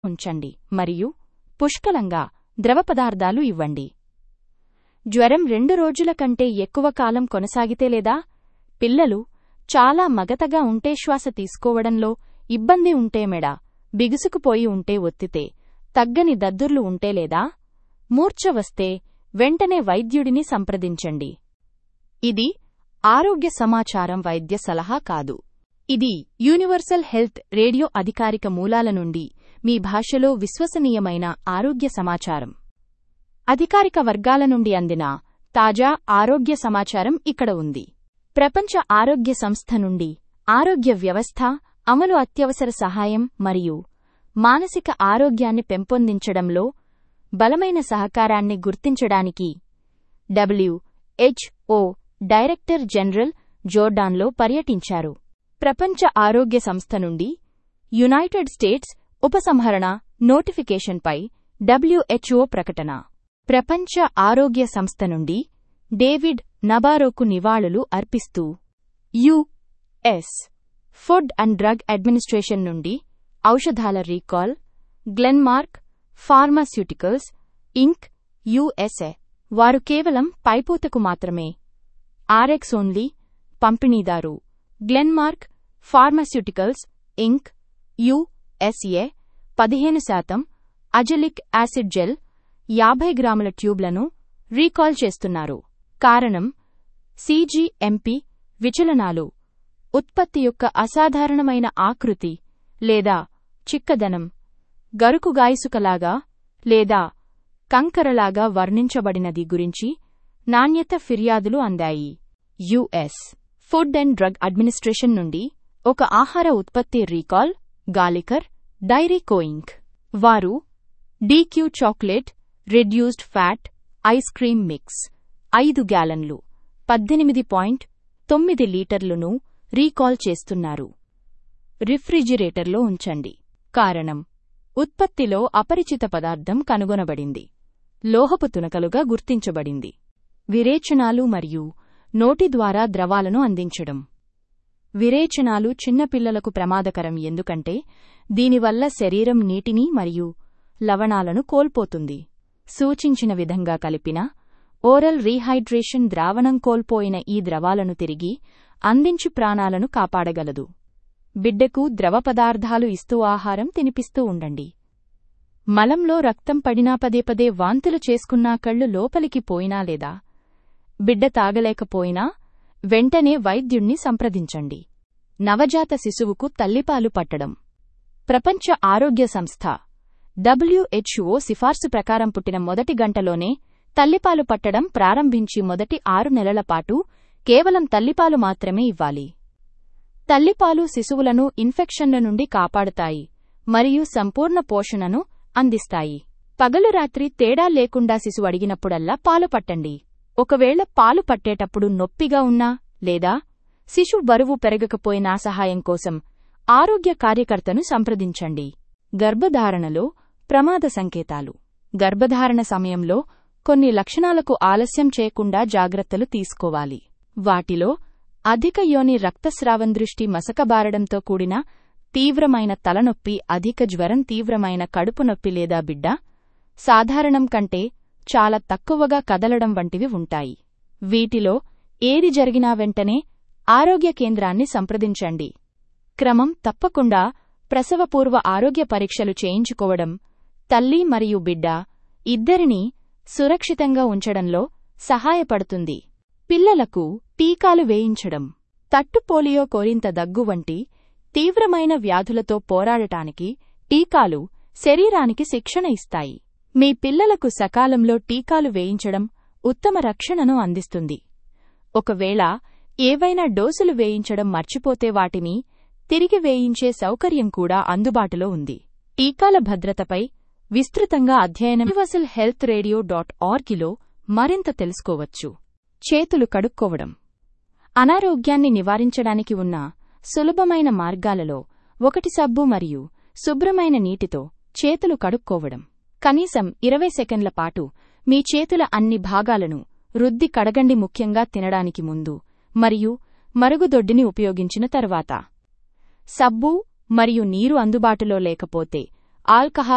ఉంచండి మరియు పుష్కలంగా ద్రవ పదార్థాలు ఇవ్వండి జ్వరం రెండు రోజుల కంటే ఎక్కువ కాలం కొనసాగితే లేదా పిల్లలు చాలా మగతగా ఉంటే శ్వాస తీసుకోవడంలో ఇబ్బంది ఉంటే మెడ బిగుసుకుపోయి ఉంటే ఒత్తితే తగ్గని దద్దుర్లు ఉంటే లేదా మూర్ఛ వస్తే వెంటనే వైద్యుడిని సంప్రదించండి ఇది ఆరోగ్య సమాచారం వైద్య సలహా కాదు ఇది యూనివర్సల్ హెల్త్ రేడియో అధికారిక మూలాల నుండి మీ భాషలో విశ్వసనీయమైన ఆరోగ్య సమాచారం అధికారిక వర్గాల నుండి అందిన తాజా ఆరోగ్య సమాచారం ఇక్కడ ఉంది ప్రపంచ ఆరోగ్య సంస్థ నుండి ఆరోగ్య వ్యవస్థ అమలు అత్యవసర సహాయం మరియు మానసిక ఆరోగ్యాన్ని పెంపొందించడంలో బలమైన సహకారాన్ని గుర్తించడానికి డబ్ల్యూహెచ్ఓ డైరెక్టర్ జనరల్ జోర్డాన్లో పర్యటించారు ప్రపంచ ఆరోగ్య సంస్థ నుండి యునైటెడ్ స్టేట్స్ ఉపసంహరణ నోటిఫికేషన్పై డబ్ల్యూహెచ్ఓ ప్రకటన ప్రపంచ ఆరోగ్య సంస్థ నుండి డేవిడ్ నబారోకు నివాళులు అర్పిస్తూ US food and drug administration నుండి ఔషధాల recall Glenmark pharmaceuticals Inc USA వారు కేవలం పైపోతకు మాత్రమే ఆర్ఎక్స్ ఓన్లీ పంపిణీదారు గ్లెన్మార్క్ ఫార్మాస్యూటికల్స్ ఇంక్ యుఎస్ఏ పదిహేను శాతం అజలిక్ యాసిడ్ జెల్ యాభై గ్రాముల ట్యూబ్లను రీకాల్ చేస్తున్నారు కారణం సీజీఎంపీ విచలనాలు ఉత్పత్తి యొక్క అసాధారణమైన ఆకృతి లేదా చిక్కదనం గరుకుగాయసుకలాగా లేదా కంకరలాగా వర్ణించబడినది గురించి నాణ్యత ఫిర్యాదులు అందాయి US food and drug administration నుండి ఒక ఆహార ఉత్పత్తి రీకాల్ గాలికర్ డైరీ కోయింగ్ వారు DQ chocolate reduced fat ice cream mix ఐదు గ్యాలన్లు పద్దెనిమిది పాయింట్ తొమ్మిది లీటర్లను రీకాల్ చేస్తున్నారు రిఫ్రిజిరేటర్లో ఉంచండి కారణం ఉత్పత్తిలో అపరిచిత పదార్థం కనుగొనబడింది లోహపు తునకలుగా గుర్తించబడింది విరేచనాలు మరియు నోటి ద్వారా ద్రవాలను అందించడం విరేచనాలు చిన్నపిల్లలకు ప్రమాదకరం ఎందుకంటే దీనివల్ల శరీరం నీటిని మరియు లవణాలను కోల్పోతుంది సూచించిన విధంగా కలిపిన ఓరల్ రీహైడ్రేషన్ ద్రావణం కోల్పోయిన ఈ ద్రవాలను తిరిగి అందించి ప్రాణాలను కాపాడగలదు బిడ్డకు ద్రవ పదార్థాలు ఇస్తూ ఆహారం తినిపిస్తూ ఉండండి మలంలో రక్తం పడినా పదే పదే వాంతులు చేసుకున్నా కళ్ళు లోపలికి పోయినా లేదా బిడ్డ తాగలేకపోయినా వెంటనే వైద్యుణ్ణి సంప్రదించండి నవజాత శిశువుకు తల్లిపాలు పట్టడం ప్రపంచ ఆరోగ్య సంస్థ డబ్ల్యూహెచ్ఓ సిఫార్సు ప్రకారం పుట్టిన మొదటి గంటలోనే తల్లిపాలు పట్టడం ప్రారంభించి మొదటి ఆరు నెలల పాటు కేవలం తల్లిపాలు మాత్రమే ఇవ్వాలి తల్లిపాలు శిశువులను ఇన్ఫెక్షన్ల నుండి కాపాడుతాయి మరియు సంపూర్ణ పోషణను అందిస్తాయి పగలు రాత్రి తేడా లేకుండా శిశువు అడిగినప్పుడల్లా పాలు పట్టండి ఒకవేళ పాలు పట్టేటప్పుడు నొప్పిగా ఉన్నా లేదా శిశు బరువు పెరగకపోయినా సహాయం కోసం ఆరోగ్య కార్యకర్తను సంప్రదించండి గర్భధారణలో ప్రమాద సంకేతాలు గర్భధారణ సమయంలో కొన్ని లక్షణాలకు ఆలస్యం చేయకుండా జాగ్రత్తలు తీసుకోవాలి వాటిలో అధిక యోని రక్తస్రావం దృష్టి మసకబారడంతో కూడిన తీవ్రమైన తలనొప్పి అధిక జ్వరం తీవ్రమైన కడుపు నొప్పి లేదా బిడ్డ సాధారణం కంటే చాలా తక్కువగా కదలడం వంటివి ఉంటాయి వీటిలో ఏది జరిగినా వెంటనే ఆరోగ్య కేంద్రాన్ని సంప్రదించండి క్రమం తప్పకుండా ప్రసవపూర్వ ఆరోగ్య పరీక్షలు చేయించుకోవడం తల్లి మరియు బిడ్డ ఇద్దరినీ సురక్షితంగా ఉంచడంలో సహాయపడుతుంది పిల్లలకు టీకాలు వేయించడం తట్టు పోలియో కోరింత దగ్గు వంటి తీవ్రమైన వ్యాధులతో పోరాడటానికి టీకాలు శరీరానికి శిక్షణ ఇస్తాయి మీ పిల్లలకు సకాలంలో టీకాలు వేయించడం ఉత్తమ రక్షణను అందిస్తుంది ఒకవేళ ఏవైనా డోసులు వేయించడం మర్చిపోతే వాటిని తిరిగి వేయించే సౌకర్యం కూడా అందుబాటులో ఉంది టీకాల భద్రతపై విస్తృతంగా అధ్యయనం యూనివర్సల్ హెల్త్ రేడియో డాట్ ఆర్గిలో మరింత తెలుసుకోవచ్చు చేతులు కడుక్కోవడం అనారోగ్యాన్ని నివారించడానికి ఉన్న సులభమైన మార్గాలలో ఒకటి సబ్బు మరియు శుభ్రమైన నీటితో చేతులు కడుక్కోవడం కనీసం ఇరవై సెకండ్ల పాటు మీ చేతుల అన్ని భాగాలను రుద్ది కడగండి ముఖ్యంగా తినడానికి ముందు మరియు మరుగుదొడ్డిని ఉపయోగించిన తర్వాత సబ్బు మరియు నీరు అందుబాటులో లేకపోతే ఆల్కహాల్